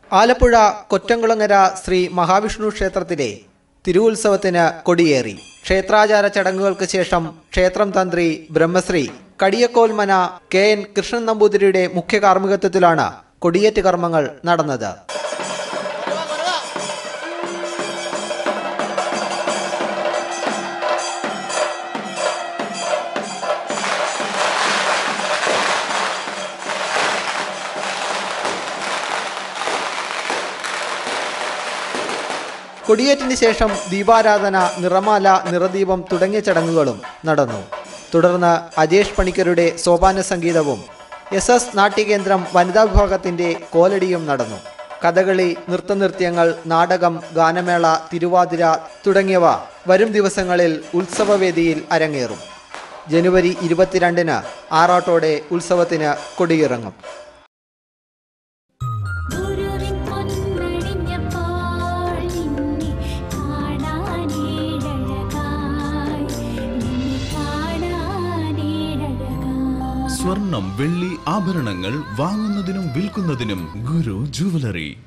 ആലപ്പുഴ കൊറ്റംകുളങ്ങര ശ്രീ മഹാവിഷ്ണു ക്ഷേത്രത്തിലെ തിരുവുത്സവത്തിന് കൊടിയേറി ക്ഷേത്രാചാര ചടങ്ങുകൾക്ക് ശേഷം ക്ഷേത്രം തന്ത്രി ബ്രഹ്മശ്രീ കടിയക്കോൽമന കെ എൻ കൃഷ്ണൻ നമ്പൂതിരിയുടെ മുഖ്യ കാർമ്മികത്വത്തിലാണ് കൊടിയേറ്റ് കർമ്മങ്ങൾ നടന്നത് കൊടിയേറ്റിന് ശേഷം ദീപാരാധന നിറമാല നിറദീപം തുടങ്ങിയ ചടങ്ങുകളും നടന്നു തുടർന്ന് അജേഷ് പണിക്കരുടെ സോപാന സംഗീതവും എസ് എസ് നാട്യകേന്ദ്രം വനിതാ വിഭാഗത്തിന്റെ കോലടിയും നടന്നു കഥകളി നൃത്തനൃത്യങ്ങൾ നാടകം ഗാനമേള തിരുവാതിര തുടങ്ങിയവ വരും ദിവസങ്ങളിൽ ഉത്സവവേദിയിൽ അരങ്ങേറും ജനുവരി ഇരുപത്തിരണ്ടിന് ആറാട്ടോടെ ഉത്സവത്തിന് കൊടിയിറങ്ങും ഗുരുവിൻ പൊന്നണിഞ്ഞപ്പോൾ നിന്നെ കാണാനേഴഴകായി നിന്നെ കാണാനേഴഴകായി സ്വർണം വെള്ളി ആഭരണങ്ങൾ വാങ്ങുന്നതിനും വിൽക്കുന്നതിനും ഗുരു ജുവലറി